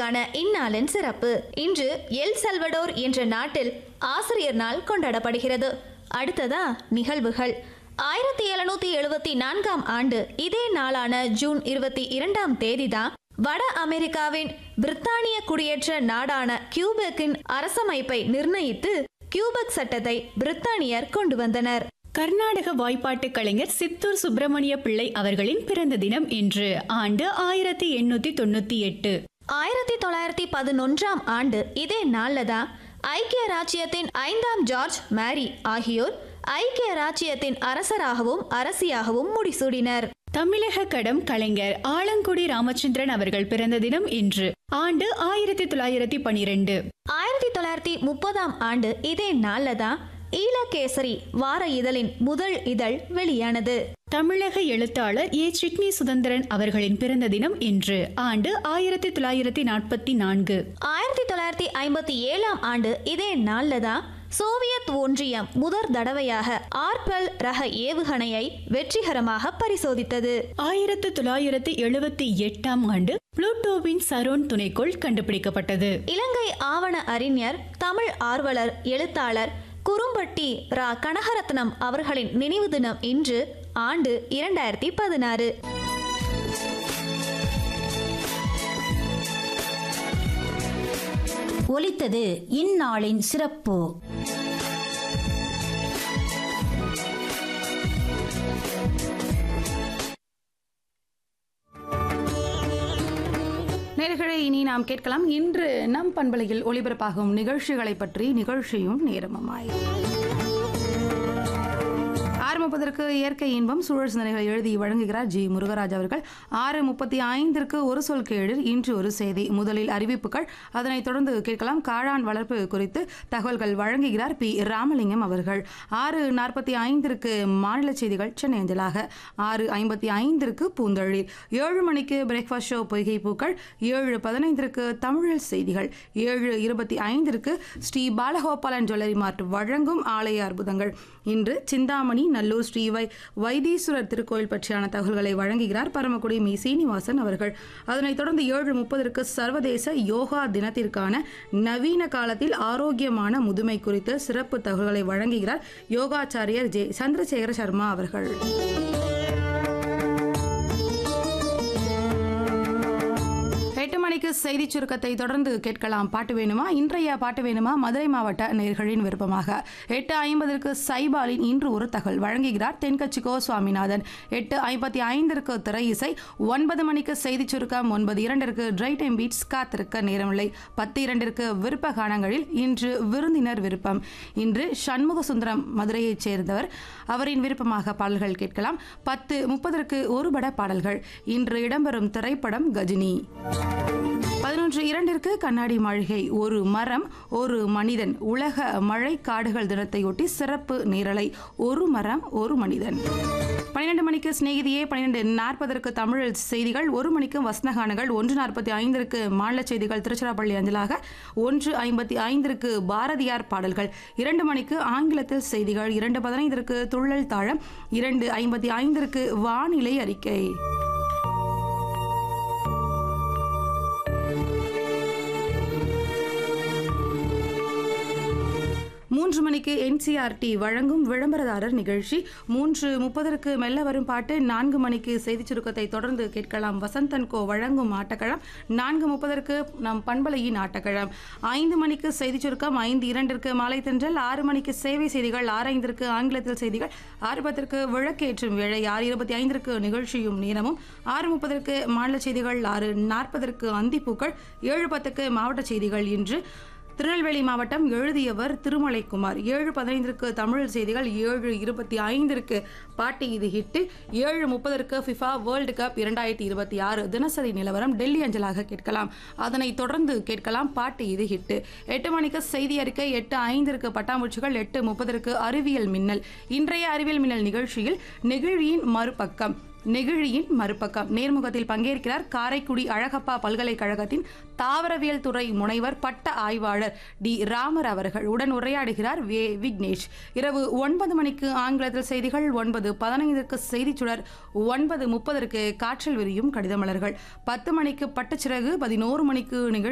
ஆண்டுகளுக்கான இந்நாளின் சிறப்பு இன்று எல் சல்வடோர் என்ற நாட்டில் ஆசிரியர் நாள் கொண்டாடப்படுகிறது அடுத்ததா நிகழ்வுகள் ஆயிரத்தி எழுநூத்தி எழுபத்தி நான்காம் ஆண்டு இதே நாளான ஜூன் இருபத்தி இரண்டாம் தேதிதான் வட அமெரிக்காவின் பிரித்தானிய குடியேற்ற நாடான கியூபெக்கின் அரசமைப்பை நிர்ணயித்து கியூபெக் சட்டத்தை பிரித்தானியர் கொண்டு வந்தனர் கர்நாடக வாய்ப்பாட்டு கலைஞர் சித்தூர் சுப்பிரமணிய பிள்ளை அவர்களின் பிறந்த தினம் இன்று ஆண்டு ஆயிரத்தி எண்ணூத்தி தொண்ணூத்தி எட்டு ஆயிரத்தி தொள்ளாயிரத்தி பதினொன்றாம் ஆண்டு இதே நாளில் தான் ஐக்கிய ராச்சியத்தின் ஐந்தாம் ஜார்ஜ் மேரி ஆகியோர் ஐக்கிய ராச்சியத்தின் அரசராகவும் அரசியாகவும் முடிசூடினர் தமிழக கடம் கலைஞர் ஆலங்குடி ராமச்சந்திரன் அவர்கள் பிறந்த தினம் இன்று ஆண்டு ஆயிரத்தி தொள்ளாயிரத்தி பனிரெண்டு ஆயிரத்தி தொள்ளாயிரத்தி முப்பதாம் ஆண்டு இதே நாளில் தான் ஈழகேசரி வார இதழின் முதல் இதழ் வெளியானது தமிழக எழுத்தாளர் ஏ சிட்னி சுதந்திரன் அவர்களின் பிறந்த தினம் இன்று ஆண்டு ஆயிரத்தி தொள்ளாயிரத்தி நாற்பத்தி நான்கு ஆயிரத்தி தொள்ளாயிரத்தி ஐம்பத்தி ஏழாம் ஆண்டு இதே நாளில் தான் சோவியத் ஒன்றியம் முதற் தடவையாக ஆர்பல் ரக ஏவுகணையை வெற்றிகரமாக பரிசோதித்தது ஆயிரத்தி தொள்ளாயிரத்தி எழுபத்தி எட்டாம் ஆண்டு புளூட்டோவின் சரோன் துணைக்கோள் கண்டுபிடிக்கப்பட்டது இலங்கை ஆவண அறிஞர் தமிழ் ஆர்வலர் எழுத்தாளர் குறும்பட்டி ரா கனகரத்னம் அவர்களின் நினைவு தினம் இன்று ஆண்டு இரண்டாயிரத்தி பதினாறு ஒலித்தது இந்நாளின் சிறப்பு நேர்களை இனி நாம் கேட்கலாம் இன்று நம் பண்பலையில் ஒளிபரப்பாகும் நிகழ்ச்சிகளை பற்றி நிகழ்ச்சியும் நேரமுமாய் ஆரம்பிப்பதற்கு இயற்கை இன்பம் சூழல் சிந்தனைகளை எழுதி வழங்குகிறார் ஜி முருகராஜ் அவர்கள் ஆறு முப்பத்தி ஐந்திற்கு ஒரு சொல் கேளிர் இன்று ஒரு செய்தி முதலில் அறிவிப்புகள் அதனைத் தொடர்ந்து கேட்கலாம் காளான் வளர்ப்பு குறித்து தகவல்கள் வழங்குகிறார் பி ராமலிங்கம் அவர்கள் ஆறு நாற்பத்தி ஐந்திற்கு மாநில செய்திகள் சென்னை அஞ்சலாக ஆறு ஐம்பத்தி ஐந்திற்கு பூந்தொழில் ஏழு மணிக்கு பிரேக்ஃபாஸ்ட் ஷோ பொய்கை பூக்கள் ஏழு பதினைந்திற்கு தமிழில் செய்திகள் ஏழு இருபத்தி ஐந்திற்கு ஸ்ரீ பாலகோபாலன் ஜுவல்லரி மார்ட் வழங்கும் ஆலய அற்புதங்கள் இன்று சிந்தாமணி நல்லூர் ஸ்ரீ வை வைத்தீஸ்வரர் திருக்கோயில் பற்றியான தகவல்களை வழங்குகிறார் பரமக்குடி மீ சீனிவாசன் அவர்கள் அதனைத் தொடர்ந்து ஏழு முப்பதற்கு சர்வதேச யோகா தினத்திற்கான நவீன காலத்தில் ஆரோக்கியமான முதுமை குறித்து சிறப்பு தகவல்களை வழங்குகிறார் யோகாச்சாரியர் ஜே சந்திரசேகர சர்மா அவர்கள் எட்டு மணிக்கு செய்தி சுருக்கத்தை தொடர்ந்து கேட்கலாம் பாட்டு வேணுமா இன்றைய பாட்டு வேணுமா மதுரை மாவட்ட நேர்களின் விருப்பமாக எட்டு ஐம்பதற்கு சைபாலின் இன்று ஒரு தகவல் வழங்குகிறார் தென்கட்சிகோ சுவாமிநாதன் எட்டு ஐம்பத்தி ஐந்திற்கு திரை இசை ஒன்பது மணிக்கு செய்தி சுருக்கம் ஒன்பது இரண்டிற்கு ட்ரை டைம் பீட்ஸ் காத்திருக்க நேரமில்லை பத்து இரண்டிற்கு விருப்ப காணங்களில் இன்று விருந்தினர் விருப்பம் இன்று சண்முக சுந்தரம் மதுரையைச் சேர்ந்தவர் அவரின் விருப்பமாக பாடல்கள் கேட்கலாம் பத்து முப்பதற்கு ஒருபட பாடல்கள் இன்று இடம்பெறும் திரைப்படம் கஜினி பதினொன்று இரண்டிற்கு கண்ணாடி மாளிகை ஒரு மரம் ஒரு மனிதன் உலக மழை காடுகள் தினத்தையொட்டி சிறப்பு நேரலை ஒரு மரம் ஒரு மனிதன் பன்னிரண்டு மணிக்கு சிநேகிதியே பன்னிரெண்டு நாற்பதற்கு தமிழ் செய்திகள் ஒரு மணிக்கு வசனகானங்கள் ஒன்று நாற்பத்தி ஐந்திற்கு மாநில செய்திகள் திருச்சிராப்பள்ளி அஞ்சலாக ஒன்று ஐம்பத்தி ஐந்திற்கு பாரதியார் பாடல்கள் இரண்டு மணிக்கு ஆங்கிலத்தில் செய்திகள் இரண்டு பதினைந்திற்கு துள்ளல் தாழம் இரண்டு ஐம்பத்தி ஐந்திற்கு வானிலை அறிக்கை மூன்று மணிக்கு என்சிஆர்டி வழங்கும் விளம்பரதாரர் நிகழ்ச்சி மூன்று முப்பதற்கு மெல்ல வரும் பாட்டு நான்கு மணிக்கு செய்திச் சுருக்கத்தை தொடர்ந்து கேட்கலாம் வசந்தன் கோ வழங்கும் ஆட்டக்களம் நான்கு முப்பதற்கு நம் பண்பலையின் ஆட்டக்களம் ஐந்து மணிக்கு செய்திச் சுருக்கம் ஐந்து இரண்டிற்கு மாலை தென்றல் ஆறு மணிக்கு சேவை செய்திகள் ஆறு ஐந்திற்கு ஆங்கிலத்தில் செய்திகள் ஆறு பத்திற்கு விளக்கேற்றும் வேளை ஆறு இருபத்தி ஐந்திற்கு நிகழ்ச்சியும் நேரமும் ஆறு முப்பதற்கு மாநில செய்திகள் ஆறு நாற்பதற்கு அந்திப்பூக்கள் ஏழு பத்துக்கு மாவட்ட செய்திகள் இன்று திருநெல்வேலி மாவட்டம் எழுதியவர் திருமலைக்குமார் ஏழு பதினைந்திற்கு தமிழ் செய்திகள் ஏழு இருபத்தி ஐந்திற்கு பாட்டு இது ஹிட்டு ஏழு முப்பதற்கு ஃபிஃபா வேர்ல்டு கப் இரண்டாயிரத்தி இருபத்தி ஆறு தினசரி நிலவரம் டெல்லி அஞ்சலாக கேட்கலாம் அதனைத் தொடர்ந்து கேட்கலாம் பாட்டு இது ஹிட்டு எட்டு மணிக்கு செய்தி அறிக்கை எட்டு ஐந்திற்கு பட்டாம்பூச்சிகள் எட்டு முப்பதற்கு அறிவியல் மின்னல் இன்றைய அறிவியல் மின்னல் நிகழ்ச்சியில் நெகிழியின் மறுபக்கம் நெகிழியின் மறுபக்கம் நேர்முகத்தில் பங்கேற்கிறார் காரைக்குடி அழகப்பா பல்கலைக்கழகத்தின் தாவரவியல் துறை முனைவர் பட்ட ஆய்வாளர் டி ராமர் அவர்கள் உடன் உரையாடுகிறார் வே விக்னேஷ் இரவு ஒன்பது மணிக்கு ஆங்கிலத்தில் செய்திகள் ஒன்பது பதினைந்திற்கு செய்திச் சுடர் ஒன்பது முப்பதற்கு காற்றில் விரியும் கடிதமலர்கள் பத்து மணிக்கு பட்டுச்சிறகு பதினோரு மணிக்கு நிகழ்ச்சி